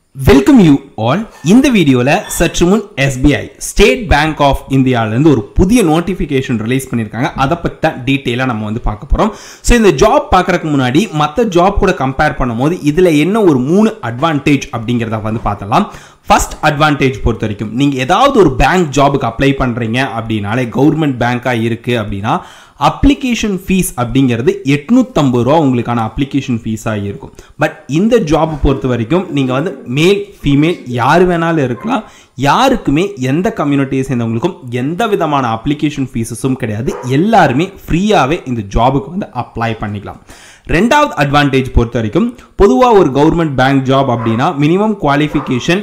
Welcome you all இந்த வீடியோவில் சற்று முன் எஸ்பிஐ ஸ்டேட் பேங்க் ஆஃப் இந்தியாவிலேருந்து ஒரு புதிய நோட்டிஃபிகேஷன் ரிலீஸ் பண்ணியிருக்காங்க அதை பற்றி தான் டீட்டெயிலாக நம்ம வந்து பார்க்க போகிறோம் ஸோ இந்த ஜாப் பார்க்குறதுக்கு முன்னாடி மற்ற ஜாப் கூட கம்பேர் பண்ணும்போது இதில் என்ன ஒரு மூணு அட்வான்டேஜ் அப்படிங்கிறத வந்து பார்த்தலாம் ஃபர்ஸ்ட் அட்வான்டேஜ் பொறுத்த வரைக்கும் நீங்கள் ஏதாவது ஒரு பேங்க் ஜாபுக்கு அப்ளை பண்ணுறீங்க அப்படின்னாலே கவர்மெண்ட் பேங்காக இருக்குது அப்படின்னா அப்ளிகேஷன் ஃபீஸ் அப்படிங்கிறது எட்நூற்றம்பது ரூபா உங்களுக்கான அப்ளிகேஷன் ஃபீஸாக இருக்கும் பட் இந்த ஜாப் பொறுத்த வரைக்கும் நீங்கள் வந்து மேல் ஃபீமேல் யார் வேணாலும் இருக்கலாம் யாருக்குமே எந்த கம்யூனிட்டியை சேர்ந்தவங்களுக்கும் எந்த விதமான அப்ளிகேஷன் ஃபீஸஸும் கிடையாது எல்லாருமே ஃப்ரீயாகவே இந்த ஜாபுக்கு வந்து அப்ளை பண்ணிக்கலாம் ரெண்டாவது அட்வான்டேஜ் பொறுத்த வரைக்கும் பொதுவாக ஒரு கவர்மெண்ட் பேங்க் ஜாப் அப்படின்னா மினிமம் குவாலிஃபிகேஷன்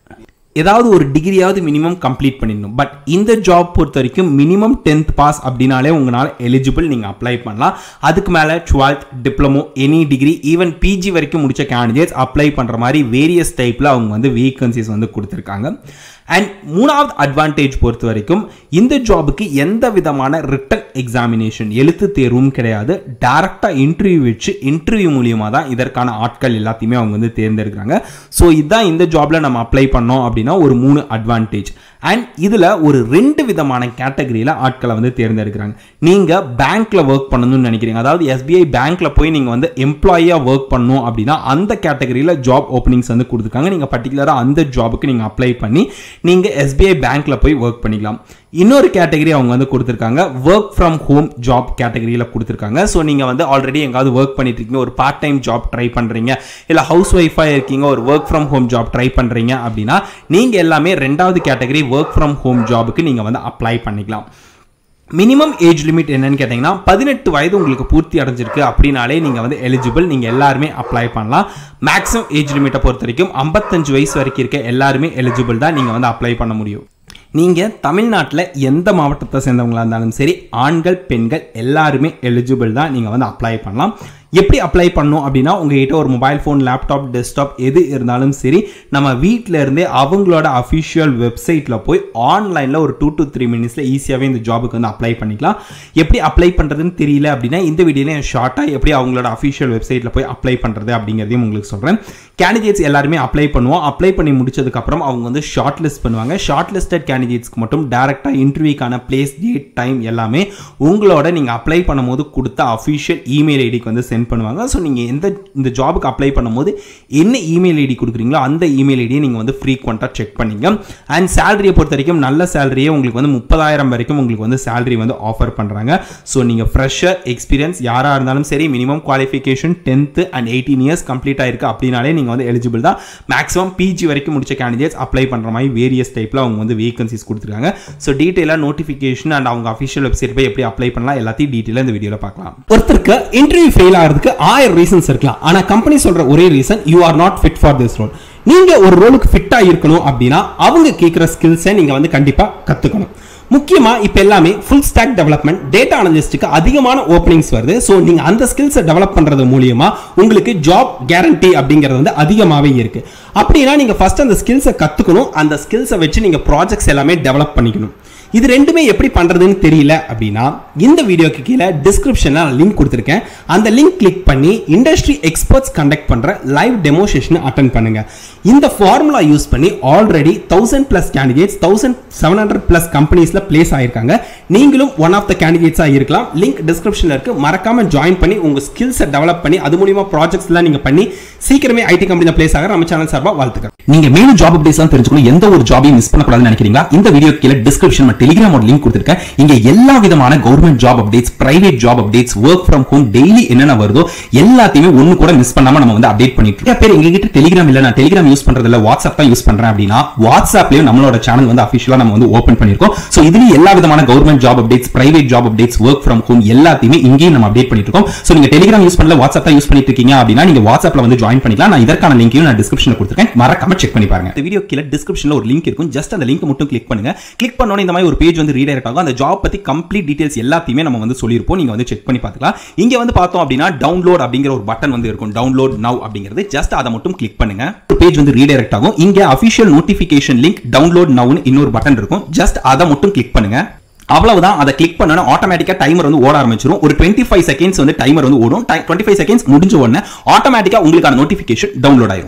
ஏதாவது ஒரு டிகிரியாவது மினிமம் கம்ப்ளீட் பண்ணிடணும் பட் இந்த ஜாப் பொறுத்த வரைக்கும் மினிமம் டென்த் பாஸ் அப்படின்னாலே உங்களால் எலிஜிபிள் நீங்கள் அப்ளை பண்ணலாம் அதுக்கு மேலே twelfth diploma any degree even PG வரைக்கும் முடிச்ச கேண்டிடேட்ஸ் அப்ளை பண்ணுற மாதிரி வேரியஸ் டைப்பில் அவங்க வந்து வேகன்சிஸ் வந்து கொடுத்துருக்காங்க அண்ட் மூணாவது அட்வான்டேஜ் பொறுத்த வரைக்கும் இந்த ஜாபுக்கு எந்த விதமான ரிட்டன் எக்ஸாமினேஷன் எழுத்து தேர்வும் கிடையாது டைரக்டாக இன்டர்வியூ வச்சு இன்டர்வியூ மூலியமாக தான் இதற்கான ஆட்கள் எல்லாத்தையுமே அவங்க வந்து தேர்ந்தெடுக்கிறாங்க ஸோ இதுதான் இந்த ஜாபில் நம்ம அப்ளை பண்ணோம் அப்படின்னா ஒரு மூணு அட்வான்டேஜ் அண்ட் இதில் ஒரு ரெண்டு விதமான கேட்டகரியில் ஆட்களை வந்து தேர்ந்தெடுக்கிறாங்க நீங்கள் பேங்க்கில் ஒர்க் பண்ணணும்னு நினைக்கிறீங்க அதாவது எஸ்பிஐ பேங்க்கில் போய் நீங்கள் வந்து எம்ப்ளாயியாக ஒர்க் பண்ணணும் அப்படின்னா அந்த கேட்டகரியில் ஜாப் ஓப்பனிங்ஸ் வந்து கொடுத்துருக்காங்க நீங்கள் பர்டிகுலராக அந்த ஜாபுக்கு நீங்கள் அப்ளை பண்ணி நீங்கள் எஸ்பிஐ பேங்க்கில் போய் ஒர்க் பண்ணிக்கலாம் இன்னொரு கேட்டகரி அவங்க வந்து கொடுத்துருக்காங்க ஒர்க் ஃப்ரம் ஹோம் ஜாப் கேட்டகரியில் கொடுத்துருக்காங்க ஸோ நீங்கள் வந்து ஆல்ரெடி எங்காவது ஒர்க் பண்ணிட்டு இருக்கீங்க ஒரு பார்ட் டைம் ஜாப் ட்ரை பண்ணுறீங்க இல்லை ஹவுஸ் ஒய்ஃபாக இருக்கீங்க ஒரு work from home job try பண்ணுறீங்க அப்படின்னா நீங்கள் எல்லாமே ரெண்டாவது கேட்டகரி ஒர்க் ஃப்ரம் ஹோம் ஜாபுக்கு நீங்கள் வந்து அப்ளை பண்ணிக்கலாம் மினிமம் ஏஜ் லிமிட் என்னன்னு கேட்டிங்கன்னா பதினெட்டு வயது உங்களுக்கு பூர்த்தி அடைஞ்சிருக்கு அப்படின்னாலே நீங்கள் வந்து எலிஜிபிள் நீங்கள் எல்லாருமே அப்ளை பண்ணலாம் மேக்ஸிமம் ஏஜ் லிமிட்டை பொறுத்த வரைக்கும் ஐம்பத்தஞ்சு வயசு வரைக்கும் இருக்க எல்லாருமே எலிஜிபிள் தான் நீங்கள் வந்து அப்ளை பண்ண முடியும் நீங்கள் தமிழ்நாட்டில் எந்த மாவட்டத்தை சேர்ந்தவங்களாக இருந்தாலும் சரி ஆண்கள் பெண்கள் எல்லாருமே எலிஜிபிள் தான் நீங்கள் வந்து அப்ளை பண்ணலாம் எப்படி அப்ளை பண்ணணும் அப்படின்னா உங்ககிட்ட ஒரு மொபைல் ஃபோன் லேப்டாப் டெஸ்க்டாப் எது இருந்தாலும் சரி நம்ம வீட்டில் இருந்தே அவங்களோட அஃபிஷியல் வெப்சைட்டில் போய் ஆன்லைனில் ஒரு டூ டு த்ரீ மினிட்ஸில் ஈஸியாகவே இந்த ஜாபுக்கு வந்து அப்ளை பண்ணிக்கலாம் எப்படி அப்ளை பண்ணுறதுன்னு தெரியல அப்படின்னா இந்த வீடியோவில் ஷார்ட்டாக எப்படி அவங்களோட அஃபிஷியல் வெப்சைட்டில் போய் அப்ளை பண்ணுறது அப்படிங்கிறதையும் உங்களுக்கு சொல்கிறேன் கேண்டிடேட்ஸ் எல்லாருமே அப்ளை பண்ணுவோம் அப்ளை பண்ணி முடிச்சதுக்கப்புறம் அவங்க வந்து ஷார்ட் லிஸ்ட் பண்ணுவாங்க ஷார்ட் லிஸ்டட் கேண்டிடேட்ஸ்க்கு மட்டும் டேரெக்டாக இன்டர்வியூக்கான பிளேஸ் டேட் டைம் எல்லாமே உங்களோட நீங்கள் அப்ளை பண்ணும்போது கொடுத்த அஃபிஷியல் இமெயில் ஐடிக்கு வந்து சென்ட் பண்ணுவாங்க ஸோ நீங்கள் எந்த இந்த ஜாபுக்கு அப்ளை பண்ணும்போது என்ன இமெயில் ஐடி கொடுக்குறீங்களோ அந்த இமெயில் ஐடியை நீங்கள் வந்து ஃப்ரீக்வெண்ட்டாக செக் பண்ணிங்க அண்ட் சேலரியை பொறுத்த வரைக்கும் நல்ல சேலரியே உங்களுக்கு வந்து முப்பதாயிரம் வரைக்கும் உங்களுக்கு வந்து சேலரி வந்து ஆஃபர் பண்ணுறாங்க ஸோ நீங்கள் ஃப்ரெஷர் எக்ஸ்பீரியன்ஸ் யாராக இருந்தாலும் சரி minimum qualification tenth and eighteen years complete ஆயிருக்கு அப்படின்னாலே நீங்கள் வந்து எலிஜிபிள் தான் மேக்ஸிமம் பிஜி வரைக்கும் முடிச்ச கேண்டிடேட்ஸ் அப்ளை பண்ணுற மாதிரி வேரியஸ் டைப்பில் அவங்க வந்து வேகன்சிஸ் கொடுத்துருக்காங்க ஸோ டீட்டெயிலாக நோட்டிஃபிகேஷன் அண்ட் அவங்க அஃபிஷியல் வெப்சைட் போய் எப்படி அப்ளை பண்ணலாம் எல்லாத்தையும் டீட்டெயிலாக இந்த வீடியோவில் பார்க்கலாம் ஒருத்தருக்கு இன்டர்வியூ ஃபெயில் ஆகிறதுக்கு ஆயிரம் ரீசன்ஸ் இருக்கலாம் ஆனால் கம்பெனி சொல்கிற ஒரே reason you are not fit for this role நீங்கள் ஒரு ரோலுக்கு ஃபிட்டாக இருக்கணும் அப்படின்னா அவங்க கேட்குற ஸ்கில்ஸை நீங்கள் வந்து கண்டிப்பாக கற்றுக்கணும் முக்கியமாக இப்போ எல்லாமே ஃபுல் ஸ்டாக் டெவலப்மெண்ட் டேட்டா அனலிஸ்ட்டுக்கு அதிகமான ஓப்பனிங்ஸ் வருது ஸோ நீங்கள் அந்த ஸ்கில்ஸை டெவலப் பண்ணுறது மூலியமா உங்களுக்கு ஜாப் கேரண்டி அப்படிங்கிறது வந்து அதிகமாகவே இருக்கு அப்படின்னா நீங்கள் ஃபர்ஸ்ட் அந்த ஸ்கில்ஸை கற்றுக்கணும் அந்த ஸ்கில்ஸை வச்சு நீங்கள் ப்ராஜெக்ட்ஸ் எல்லாமே டெவலப் பண்ணிக்கணும் இது ரெண்டுமே எப்படி பண்றதுன்னு தெரியல அப்படின்னா இந்த வீடியோக்கு கீழே டிஸ்கிரிப்ஷனில் நான் லிங்க் கொடுத்துருக்கேன் அந்த லிங்க் கிளிக் பண்ணி இண்டஸ்ட்ரி எக்ஸ்பர்ட்ஸ் கண்டக்ட் பண்ற லைவ் டெமோ செஷன் அட்டன் பண்ணுங்க இந்த ஃபார்முலா யூஸ் பண்ணி already thousand plus candidates thousand seven hundred plus கம்பெனிஸ்ல பிளேஸ் ஆயிருக்காங்க நீங்களும் ஒன் ஆஃப் த கேண்டிடேட்ஸா இருக்கலாம் லிங்க் டிஸ்கிரிப்ஷன்ல இருக்கு மறக்காம ஜாயின் பண்ணி உங்க ஸ்கில்ஸை டெவலப் பண்ணி அது மூலியமா ப்ராஜெக்ட்ஸ் எல்லாம் நீங்க பண்ணி சீக்கிரமே ஐடி கம்பெனியில் பிளேஸ் ஆக நம்ம சேனல் சார்பாக வாழ்த்துக்கள் நீங்க மேலும் ஜாப் அப்டேட்ஸ் எல்லாம் தெரிஞ்சுக்கணும் எந்த ஒரு ஜாபையும் மிஸ் பண்ணக்கூடாதுன்னு நினைக்கிறீங்களா இந்த வீடியோ கீழே டிஸ்கிரிப்ஷன் டெலிகிராமோட லிங்க் கொடுத்துருக்கேன் இங்க எல்லா விதமான government job updates private job updates work from home daily என்னென்ன வருதோ எல்லாத்தையுமே ஒண்ணு கூட மிஸ் பண்ணாம நம்ம வந்து அப்டேட் பண்ணிட்டு இருக்கோம். நிறைய பேர் எங்க கிட்ட டெலிகிராம் இல்ல நான் டெலிகிராம் யூஸ் பண்றது இல்ல வாட்ஸ்அப் தான் யூஸ் பண்றேன் அப்படின்னா வாட்ஸ்அப்லயும் நம்மளோட சேனல் வந்து அபிஷியலா நம்ம வந்து ஓபன் பண்ணிருக்கோம் சோ இதுலயும் எல்லா விதமான government job updates private job updates work from home எல்லாத்தையுமே இங்கேயும் நம்ம அப்டேட் பண்ணிட்டு இருக்கோம் சோ நீங்க டெலிகிராம் யூஸ் பண்ணல வாட்ஸ்அப் தான் யூஸ் பண்ணிட்டு இருக்கீங்க அப்படின்னா நீங்க வாட்ஸ்அப்ல வந்து ஜாயின் பண்ணிக்கலாம் நான் இதற்கான லிங்கையும் நான் டிஸ்கிரிப்ஷன்ல கொடுத்துருக்கேன் மறக்காம செக் பண்ணி பாருங்க இந்த வீடியோ கீழே டிஸ்கிரிப்ஷனில் ஒரு லிங்க் இருக்கும் ஜஸ்ட் அந்த லிங்க் மட்டும் கிளிக் பண்ணுங்க கிளிக் பண்ணோன்னே இந்த மாதிரி ஒரு பேஜ் வந்து ரீடைரக்ட் ஆகும் அந்த ஜாப் பத்தி கம்ப்ளீட் டீடைல்ஸ் எல்லாத்தையுமே நம்ம வந்து சொல்லியிருப்போம் நீங்க வந்து செக் பண்ணி பார்த்துக்கலாம் இங்க வந்து பார்த்தோம் அப்படின்னா டவுன்லோட் அப்படிங்கிற ஒரு பட்டன் வந்து இருக்கும் டவுன்லோட் நவ் அப்படிங்கிறது ஜஸ்ட் அதை மட்டும் கிளிக் பண்ணுங்க ஒரு பேஜ் வந்து ரீடைரக்ட் ஆகும் இங்க அபிஷியல் நோட்டிபிகேஷன் லிங்க் டவுன்லோட் நவ்னு இன்னொரு பட்டன் இருக்கும் ஜஸ்ட் அதை மட்டும் கிளிக் பண்ணுங்க அவ்வளவுதான் அதை கிளிக் பண்ணணும் ஆட்டோமேட்டிக்கா டைமர் வந்து ஓட ஆரம்பிச்சிரும் ஒரு டுவெண்ட்டி ஃபைவ் செகண்ட்ஸ் வந்து டைமர் வந்து ஓடும் டுவெண்ட்டி ஃபைவ் செகண்ட்ஸ் முடிஞ்ச உடனே ஆட்டோமேட்டிக்கா உங்களுக்கான நோட்டிஃபிகேஷன் டவுன்லோட் ஆயிரும்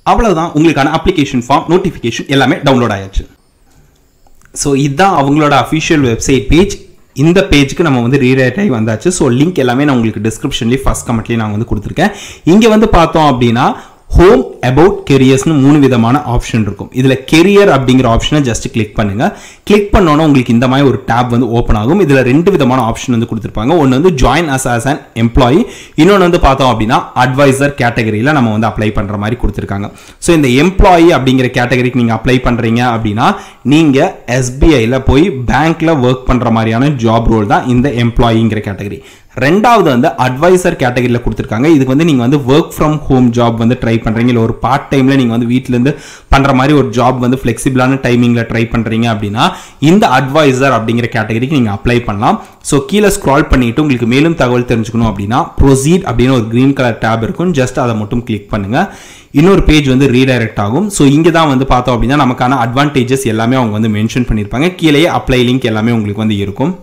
அவ்வளவுதான் உங்களுக்கான அப்ளிகேஷன் ஃபார்ம் நோட்டிஃபிகேஷன் எல்லாமே டவுன்லோட் ஆயாச்சு ஸோ இதுதான் அவங்களோட அஃபிஷியல் வெப்சைட் பேஜ் இந்த பேஜுக்கு நம்ம வந்து ரீரைட் ஆகி வந்தாச்சு ஸோ லிங்க் எல்லாமே நான் உங்களுக்கு டிஸ்கிரிப்ஷன்லேயே ஃபஸ்ட் கமெண்ட்லேயே நான் வந்து கொடுத்துருக்கேன் இங்கே வந்து பார்த்தோம் அப்படின்னா ஹோம் அபவுட் கெரியர்ஸ்னு மூணு விதமான ஆப்ஷன் இருக்கும் இதில் கெரியர் அப்படிங்கிற ஆப்ஷனை ஜஸ்ட் கிளிக் பண்ணுங்க கிளிக் பண்ணோன்னா உங்களுக்கு இந்த மாதிரி ஒரு டேப் வந்து ஓப்பன் ஆகும் இதில் ரெண்டு விதமான ஆப்ஷன் வந்து கொடுத்துருப்பாங்க ஒன்று வந்து join us as an employee இன்னொன்று வந்து பார்த்தோம் அப்படின்னா அட்வைசர் கேட்டகரியில் நம்ம வந்து அப்ளை பண்ணுற மாதிரி கொடுத்துருக்காங்க ஸோ இந்த எம்ப்ளாயி அப்படிங்கிற கேட்டகரிக்கு நீங்கள் அப்ளை பண்ணுறீங்க அப்படின்னா நீங்கள் எஸ்பிஐயில் போய் பேங்க்கில் ஒர்க் பண்ணுற மாதிரியான ஜாப் ரோல் தான் இந்த எம்ப்ளாயிங்கிற கேட்டகரி ரெண்டாவது வந்து அட்வைசர் கேட்டகரியில் கொடுத்துருக்காங்க இதுக்கு வந்து நீங்கள் வந்து ஒர்க் ஃப்ரம் ஹோம் ஜாப் வந்து ட்ரை பண்ணுறீங்க இல்லை ஒரு பார்ட் டைமில் நீங்கள் வந்து வீட்டிலேருந்து பண்ணுற மாதிரி ஒரு ஜாப் வந்து ஃப்ளெக்சிபிளான டைமிங்கில் ட்ரை பண்ணுறீங்க அப்படின்னா இந்த அட்வைசர் அப்படிங்கிற கேட்டகரிக்கு நீங்கள் அப்ளை பண்ணலாம் ஸோ கீழே ஸ்க்ரால் பண்ணிட்டு உங்களுக்கு மேலும் தகவல் தெரிஞ்சுக்கணும் அப்படின்னா ப்ரொசீட் அப்படின்னு ஒரு க்ரீன் கலர் டேப் இருக்கும் ஜஸ்ட் அதை மட்டும் கிளிக் பண்ணுங்கள் இன்னொரு பேஜ் வந்து ரீடைரக்ட் ஆகும் ஸோ இங்கே தான் வந்து பார்த்தோம் அப்படின்னா நமக்கான அட்வான்டேஜஸ் எல்லாமே அவங்க வந்து மென்ஷன் பண்ணியிருப்பாங்க கீழேயே அப்ளை லிங்க் எல்லாமே உங்களுக்கு வந்து இருக்கும்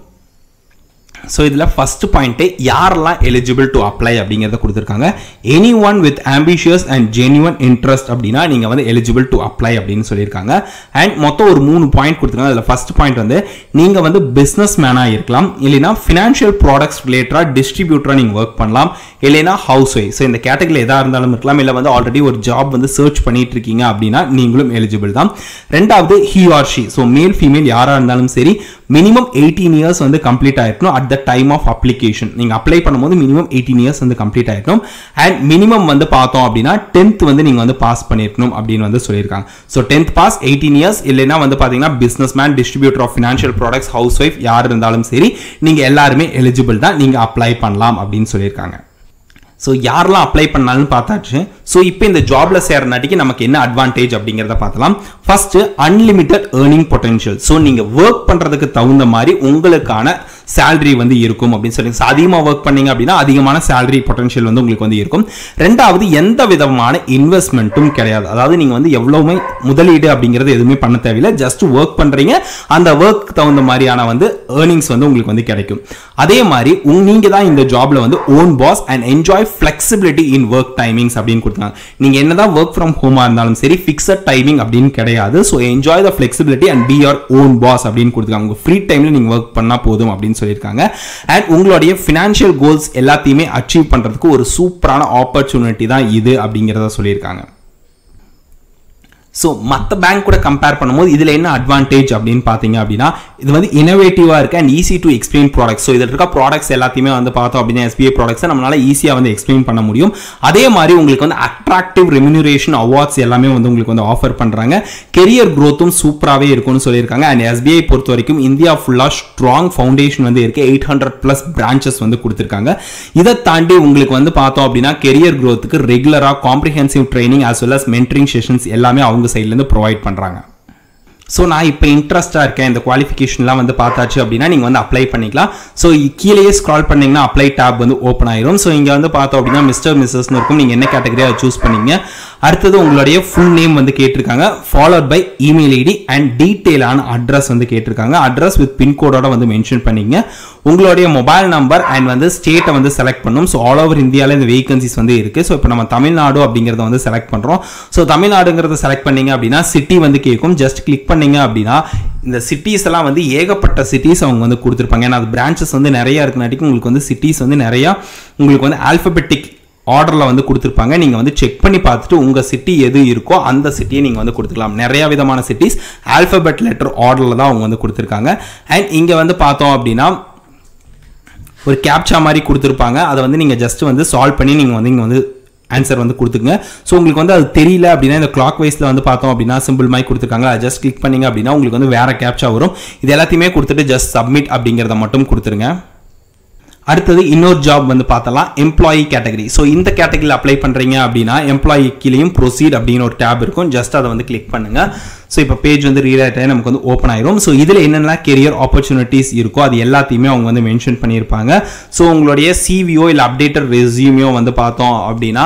ஸோ இதில் ஃபர்ஸ்ட் பாயிண்ட்டே யாரெல்லாம் எலிஜிபிள் டு அப்ளை அப்படிங்கிறத கொடுத்துருக்காங்க any one with ambitious and genuine interest அப்படின்னா நீங்கள் வந்து எலிஜிபிள் டு அப்ளை அப்படின்னு சொல்லியிருக்காங்க அண்ட் மொத்தம் ஒரு மூணு பாயிண்ட் கொடுத்துருக்காங்க அதில் ஃபர்ஸ்ட் பாயிண்ட் வந்து நீங்கள் வந்து பிஸ்னஸ் மேனாக இருக்கலாம் இல்லைனா ஃபினான்ஷியல் ப்ராடக்ட்ஸ் ரிலேட்டடாக டிஸ்ட்ரிபியூட்டராக நீங்கள் ஒர்க் பண்ணலாம் இல்லைனா ஹவுஸ் ஒய்ஃப் ஸோ இந்த கேட்டகரியில் எதாக இருந்தாலும் இருக்கலாம் இல்லை வந்து ஆல்ரெடி ஒரு ஜாப் வந்து சர்ச் பண்ணிட்டு இருக்கீங்க அப்படின்னா நீங்களும் எலிஜிபிள் தான் ரெண்டாவது he or she so male female யாராக இருந்தாலும் சரி மினிமம் எயிட்டீன் இயர்ஸ் வந்து கம்ப்ளீட் ஆயிருக்கணும் at the time of application நீங்கள் அப்ளை பண்ணும்போது மினிமம் எயிட்டீன் இயர்ஸ் வந்து கம்ப்ளீட் ஆயிருக்கணும் அண்ட் மினிமம் வந்து பார்த்தோம் அப்படின்னா டென்த் வந்து நீங்கள் வந்து பாஸ் பண்ணியிருக்கணும் அப்படின்னு வந்து சொல்லியிருக்காங்க so tenth pass eighteen years இல்லைன்னா வந்து பார்த்தீங்கன்னா business man distributor of financial products house wife யார் இருந்தாலும் சரி நீங்கள் எல்லாருமே எலிஜிபிள் தான் நீங்கள் அப்ளை பண்ணலாம் அப்படின்னு சொல்லியிருக்காங்க ஸோ யாரெல்லாம் அப்ளை பண்ணாலும் பார்த்தாச்சு ஸோ இப்போ இந்த ஜாப்ல சேர்றனாட்டிக்கு நமக்கு என்ன அட்வான்டேஜ் அப்படிங்கிறத பார்த்தலாம் first unlimited earning potential so நீங்க ஒர்க் பண்றதுக்கு தகுந்த மாதிரி உங்களுக்கான சேலரி வந்து இருக்கும் அப்படின்னு சொல்லி So, அதிகமாக ஒர்க் பண்ணீங்க அப்படின்னா அதிகமான சேலரி பொட்டன்ஷியல் வந்து உங்களுக்கு வந்து இருக்கும் ரெண்டாவது எந்த விதமான இன்வெஸ்ட்மெண்ட்டும் கிடையாது அதாவது நீங்க வந்து எவ்வளவுமே முதலீடு அப்படிங்கிறது எதுவுமே பண்ண தேவையில்லை ஜஸ்ட் ஒர்க் பண்றீங்க அந்த ஒர்க் தகுந்த மாதிரியான வந்து ஏர்னிங்ஸ் வந்து உங்களுக்கு வந்து கிடைக்கும் அதே மாதிரி உங்க- நீங்க தான் இந்த ஜாப்ல வந்து own boss and enjoy flexibility in work timings அப்படின்னு கொடுத்தாங்க நீங்க என்னதான் ஒர்க் ஃப்ரம் ஹோமா இருந்தாலும் சரி ஃபிக்ஸட் டைமிங் அப்படின்னு கிடையாது so enjoy the flexibility and be your own boss அப்படின்னு கொடுத்துருக்காங்க உங்க ஃப்ரீ டைம்ல நீங்க ஒர்க் பண்ணா போதும் அப்படின்னு சொல்லியிருக்காங்க அண்ட் உங்களுடைய ஃபினான்ஷியல் கோல்ஸ் எல்லாத்தையுமே அச்சீவ் பண்றதுக்கு ஒரு சூப்பரான ஆப்பர்ச்சுனிட்டி தான் இது அப்படிங்கிறத சொல்லியிருக்காங்க ஸோ மற்ற பேங்க் கூட கம்பேர் பண்ணும்போது இதில் என்ன அட்வான்டேஜ் அப்படின்னு பார்த்தீங்க அப்படின்னா இது வந்து இனோவேட்டிவாக இருக்கு and easy to explain products so இதில் இருக்க ப்ராடக்ட்ஸ் எல்லாத்தையுமே வந்து பார்த்தோம் அப்படின்னா எஸ்பிஐ ப்ராடக்ட்ஸை நம்மளால ஈஸியாக வந்து எக்ஸ்பிளைன் பண்ண முடியும் அதே மாதிரி உங்களுக்கு வந்து அட்ராக்டிவ் ரெம்யூனரேஷன் அவார்ட்ஸ் எல்லாமே வந்து உங்களுக்கு வந்து ஆஃபர் பண்ணுறாங்க கெரியர் growthம் சூப்பராகவே இருக்கும்னு சொல்லியிருக்காங்க அண்ட் எஸ்பிஐ பொறுத்த வரைக்கும் இந்தியா ஃபுல்லாக ஸ்ட்ராங் ஃபவுண்டேஷன் வந்து இருக்கு எயிட் ஹண்ட்ரட் ப்ளஸ் பிரான்ச்சஸ் வந்து கொடுத்துருக்காங்க இதை தாண்டி உங்களுக்கு வந்து பார்த்தோம் அப்படின்னா கெரியர் growthக்கு ரெகுலராக comprehensive training as well as mentoring sessions எல்லாமே அவங்க சைட்லேருந்து ப்ரொவைட் பண்ணுறாங்க ஸோ நான் இப்போ இன்ட்ரெஸ்ட்டாக இருக்கேன் இந்த குவாலிஃபிகேஷன்லாம் வந்து பார்த்தாச்சு அப்படின்னா நீங்கள் வந்து அப்ளை பண்ணிக்கலாம் ஸோ கீழேயே ஸ்க்ரால் பண்ணீங்கன்னா அப்ளை டேப் வந்து ஓப்பன் ஆயிரும் ஸோ இங்கே வந்து பார்த்தோம் அப்படின்னா மிஸ்டர் மிஸ்ஸஸ்னு இருக்கும் நீங்கள் என்ன கேட்டகரியாக சூஸ் பண்ணீங்க அடுத்தது உங்களுடைய ஃபுல் நேம் வந்து கேட்டிருக்காங்க followed by email ID and டீட்டெயிலான அட்ரஸ் வந்து கேட்டிருக்காங்க அட்ரஸ் வித் பின்கோடோட வந்து மென்ஷன் பண்ணீங்க உங்களுடைய மொபைல் நம்பர் அண்ட் வந்து ஸ்டேட்டை வந்து செலக்ட் பண்ணும் ஸோ ஆல் ஓவர் இந்தியாவில் இந்த வேகன்சிஸ் வந்து இருக்குது ஸோ இப்போ நம்ம தமிழ்நாடு அப்படிங்கிறத வந்து செலக்ட் பண்ணுறோம் ஸோ தமிழ்நாடுங்கிறத செலக்ட் பண்ணீங்க அப்படின்னா சிட்டி வந்து கேட்கும் ஜஸ்ட் கிளிக் பண்ணீங்க அப்படின்னா இந்த சிட்டிஸ் எல்லாம் வந்து ஏகப்பட்ட சிட்டிஸ் அவங்க வந்து கொடுத்துருப்பாங்க ஏன்னா அது பிரான்ச்சஸ் வந்து நிறைய இருக்குனாட்டிக்கு உங்களுக்கு வந்து சிட்டிஸ் வந்து நிறையா உங்களுக்கு வந்து ஆல்பபெட்டிக் ஆர்டரில் வந்து கொடுத்துருப்பாங்க நீங்கள் வந்து செக் பண்ணி பார்த்துட்டு உங்கள் சிட்டி எது இருக்கோ அந்த சிட்டியை நீங்கள் வந்து கொடுத்துக்கலாம் நிறைய விதமான சிட்டிஸ் ஆல்பபெட் லெட்டர் ஆர்டரில் தான் அவங்க வந்து கொடுத்துருக்காங்க அண்ட் இங்கே வந்து பார்த்தோம் அப்படின்னா ஒரு கேப்சா மாதிரி கொடுத்துருப்பாங்க அதை வந்து நீங்கள் ஜஸ்ட் வந்து சால்வ் பண்ணி நீங்கள் வந்து இங்கே வந்து ஆன்சர் வந்து கொடுத்துங்க ஸோ உங்களுக்கு வந்து அது தெரியல அப்படின்னா இந்த கிளாக் வைஸில் வந்து பார்த்தோம் அப்படின்னா சிம்பிள் மாதிரி கொடுத்துருக்காங்க அதை ஜஸ்ட் கிளிக் பண்ணீங்க அப்படின்னா உங்களுக்கு வந்து வேற கேப்சா வரும் இது எல்லாத்தையுமே கொடுத்துட்டு ஜஸ்ட் சப்மிட் அப்படிங்கிறத மட்டும் கொடுத்துருங்க அடுத்தது இன்னொரு ஜாப் வந்து பார்த்தலாம் எம்ப்ளாயி கேட்டகரி ஸோ இந்த கேட்டகரியில் அப்ளை பண்ணுறீங்க அப்படின்னா எம்ப்ளாயி கீழேயும் ப்ரொசீட் அப்படின்னு ஒரு டேப் இருக்கும் ஜஸ்ட் அதை வந்து கிளிக் பண்ணுங்க ஸோ இப்போ பேஜ் வந்து ரீடைட் ஆகி நமக்கு வந்து ஓப்பன் ஆயிரும் ஸோ இதில் என்னென்ன கெரியர் ஆப்பர்ச்சுனிட்டிஸ் இருக்கோ அது எல்லாத்தையுமே அவங்க வந்து மென்ஷன் பண்ணியிருப்பாங்க ஸோ உங்களுடைய சிவிஓ இல்லை அப்டேட்டட் ரெசியூமியோ வந்து பார்த்தோம் அப்படின்னா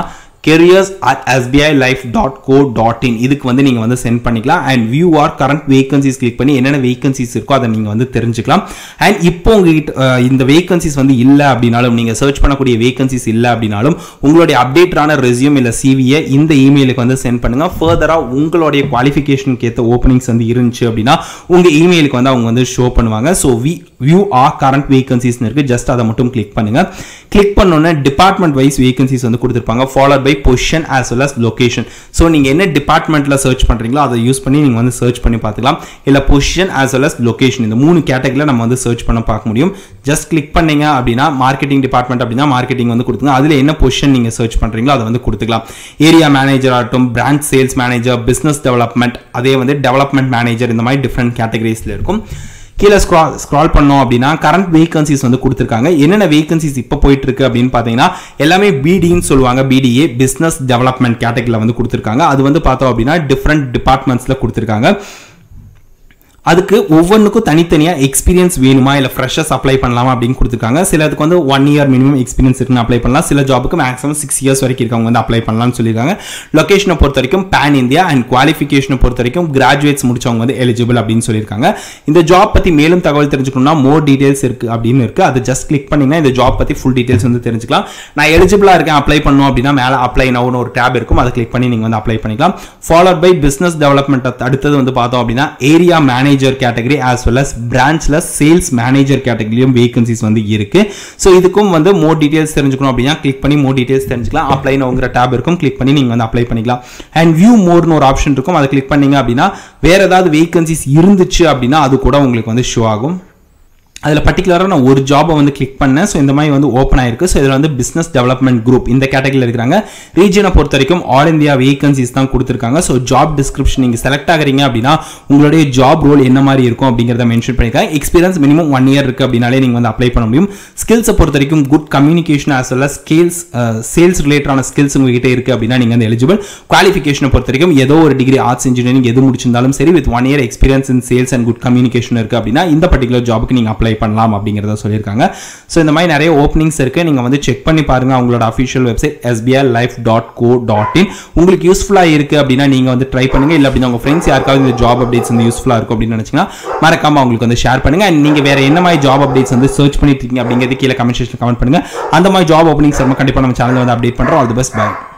careers at SBI life dot co dot in இதுக்கு வந்து நீங்கள் வந்து சென்ட் பண்ணிக்கலாம் and view our current vacancies click பண்ணி என்னென்ன வேகன்சிஸ் இருக்கோ அதை நீங்கள் வந்து தெரிஞ்சுக்கலாம் அண்ட் இப்போ உங்ககிட்ட அஹ், இந்த வேகன்சிஸ் வந்து இல்லை அப்படின்னாலும் நீங்கள் சர்ச் பண்ணக்கூடிய வேகன்சிஸ் இல்லை அப்படின்னாலும் உங்களுடைய அப்டேட்டான ரெசியூம் இல்லை சிவியை இந்த இமெயிலுக்கு வந்து சென்ட் பண்ணுங்க ஃபர்தராக உங்களுடைய குவாலிஃபிகேஷனுக்கு ஏற்ற ஓப்பனிங்ஸ் வந்து இருந்துச்சு அப்படின்னா உங்கள் இமெயிலுக்கு வந்து அவங்க வந்து ஷோ பண்ணுவாங்க so we view our current வேகன்சிஸ்னு இருக்கு ஜஸ்ட் அதை மட்டும் கிளிக் பண்ணுங்க கிளிக் பண்ணோன்னே டிபார்ட்மெண்ட் வைஸ் வேகன்சிஸ் வந்து கொடுத்துருப்பாங்க followed by position as well as location so நீங்கள் என்ன டிபார்ட்மெண்ட்டில் சர்ச் பண்ணுறீங்களோ அதை யூஸ் பண்ணி நீங்கள் வந்து சர்ச் பண்ணி பார்த்துக்கலாம் இல்லை position as well as location இந்த மூணு கேட்டகரியில் நம்ம வந்து சர்ச் பண்ண பார்க்க முடியும் ஜஸ்ட் கிளிக் பண்ணீங்க அப்படின்னா மார்க்கெட்டிங் டிபார்ட்மெண்ட் அப்படின்னா மார்க்கெட்டிங் வந்து கொடுத்துங்க அதில் என்ன பொசிஷன் நீங்கள் சர்ச் பண்ணுறீங்களோ அதை வந்து கொடுத்துக்கலாம் ஏரியா மேனேஜர் ஆகட்டும் branch sales manager business development அதே வந்து டெவலப்மெண்ட் மேனேஜர் இந்த மாதிரி டிஃப்ரெண்ட் கேட்டகரிஸில் இருக்கும் கீழே ஸ்க்ரால் ஸ்க்ரால் பண்ணோம் அப்படின்னா கரண்ட் வேகன்சிஸ் வந்து கொடுத்துருக்காங்க என்னென்ன வேகன்சிஸ் இப்போ போயிட்டு இருக்கு அப்படின்னு பார்த்தீங்கன்னா எல்லாமே பிடின்னு சொல்லுவாங்க பிடிஏ பிஸ்னஸ் டெவலப்மெண்ட் கேட்டகரியில் வந்து கொடுத்துருக்காங்க அது வந்து பார்த்தோம் அப்படின்னா டிஃப்ரெண்ட் டிபார்ட்மெண்ட்ஸில் கொடுத்துருக்காங்க அதுக்கு ஒவ்வொன்றுக்கும் தனித்தனியாக எக்ஸ்பீரியன்ஸ் வேணுமா இல்லை ஃப்ரெஷர்ஸ் அப்ளை பண்ணலாமா அப்படின்னு கொடுத்துருக்காங்க சிலதுக்கு வந்து ஒன் இயர் மினிமம் எக்ஸ்பீரியன்ஸ் இருக்குன்னு அப்ளை பண்ணலாம் சில ஜாபுக்கு மேக்ஸிமம் சிக்ஸ் இயர்ஸ் வரைக்கும் இருக்கவங்க வந்து அப்ளை பண்ணலாம்னு சொல்லியிருக்காங்க லொகேஷனை பொறுத்த வரைக்கும் பேன் இந்தியா அண்ட் குவாலிஃபிகேஷனை பொறுத்த வரைக்கும் கிராஜுவேட்ஸ் முடிச்சவங்க வந்து எலிஜிபிள் அப்படின்னு சொல்லியிருக்காங்க இந்த ஜாப் பற்றி மேலும் தகவல் தெரிஞ்சுக்கணும்னா மோர் டீடைல்ஸ் இருக்கு அப்படின்னு இருக்கு அது ஜஸ்ட் கிளிக் பண்ணீங்கன்னா இந்த ஜாப் பற்றி ஃபுல் டீடைல்ஸ் வந்து தெரிஞ்சுக்கலாம் நான் எலிஜிபிளாக இருக்கேன் அப்ளை பண்ணணும் அப்படின்னா மேலே அப்ளை நவுன்னு ஒரு டேப் இருக்கும் அதை கிளிக் பண்ணி நீங்கள் வந்து அப்ளை பண்ணிக்கலாம் ஃபாலோட் பை பிஸ்னஸ் டெவலப்மெண்ட் அடுத்தது வந்து பார்த்தோம் அப்படின்னா area manager category as well as பிரான்ச்ல சேல்ஸ் மேனேஜர் கேட்டகரியும் வேகன்சிஸ் வந்து இருக்கு ஸோ இதுக்கும் வந்து மோர் டீடைல்ஸ் தெரிஞ்சுக்கணும் அப்படின்னா கிளிக் பண்ணி மோர் டீடைல்ஸ் தெரிஞ்சுக்கலாம் அப்ளை உங்கிற டேப் இருக்கும் கிளிக் பண்ணி நீங்கள் வந்து அப்ளை பண்ணிக்கலாம் அண்ட் வியூ மோர்னு ஒரு ஆப்ஷன் இருக்கும் அதை கிளிக் பண்ணீங்க அப்படின்னா வேற ஏதாவது வேகன்சிஸ் இருந்துச்சு அப்படின்னா அது கூட உங்களுக்கு வந்து ஷோ ஆகும் அதில் பர்டிகுலராக நான் ஒரு ஜாபை வந்து கிளிக் பண்ணேன் ஸோ இந்த மாதிரி வந்து ஓப்பன் ஆயிருக்கு ஸோ இதில் வந்து பிஸ்னஸ் டெவலப்மெண்ட் குரூப் இந்த கேட்டகரியில் இருக்கிறாங்க ரீஜனை பொறுத்த வரைக்கும் ஆல் இந்தியா வேகன்சிஸ் தான் கொடுத்துருக்காங்க ஸோ ஜாப் டிஸ்கிரிப்ஷன் நீங்கள் செலக்ட் ஆகுறீங்க அப்படின்னா உங்களுடைய ஜாப் ரோல் என்ன மாதிரி இருக்கும் அப்படிங்கிறத மென்ஷன் பண்ணியிருக்காங்க எக்ஸ்பீரியன்ஸ் மினிமம் ஒன் இயர் இருக்குது அப்படின்னாலே நீங்கள் வந்து அப்ளை பண்ண முடியும் ஸ்கில்ஸை பொறுத்த வரைக்கும் good communication as well skills sales ரிலேட்டடான ஸ்கில்ஸ் உங்ககிட்ட இருக்குது அப்படின்னா நீங்கள் வந்து எலிஜிபிள் குவாலிஃபிகேஷனை பொறுத்த வரைக்கும் ஏதோ ஒரு டிகிரி ஆர்ட்ஸ் இன்ஜினியரிங் எது முடிச்சிருந்தாலும் சரி with one year experience in sales and good communication இருக்குது அப்படின்னா இந்த பர்டிகுலர் ஜாபுக்கு நீங்கள் அப்ளை பண்ணலாம் அப்படிங்கிறத சொல்லியிருக்காங்க ஸோ இந்த மாதிரி நிறைய ஓப்பனிங்ஸ் இருக்குது நீங்கள் வந்து செக் பண்ணி பாருங்கள் அவங்களோட official website SBI life dot co dot in உங்களுக்கு யூஸ்ஃபுல்லாக இருக்குது அப்படின்னா நீங்கள் வந்து ட்ரை பண்ணுங்கள் இல்லை அப்படின்னா உங்கள் ஃப்ரெண்ட்ஸ் யாருக்காவது இந்த ஜாப் அப்டேட்ஸ் வந்து யூஸ்ஃபுல்லாக இருக்கும் அப்படின்னு நினச்சிங்கன்னா மறக்காம அவங்களுக்கு வந்து ஷேர் பண்ணுங்கள் அண்ட் நீங்கள் வேறு என்ன மாதிரி ஜாப் அப்டேட்ஸ் வந்து சர்ச் பண்ணிட்டு இருக்கீங்க அப்படிங்கிறது கீழே கமெண்ட் செக்ஷன் கமெண்ட் பண்ணுங்கள் அந்த மாதிரி ஜாப் ஓப்பனிங்ஸ் நம்ம கண்டிப்பாக நம்ம சேனலில் வந்து அப்டேட் பண்ணுறோம் ஆல் தி பெஸ்ட் பை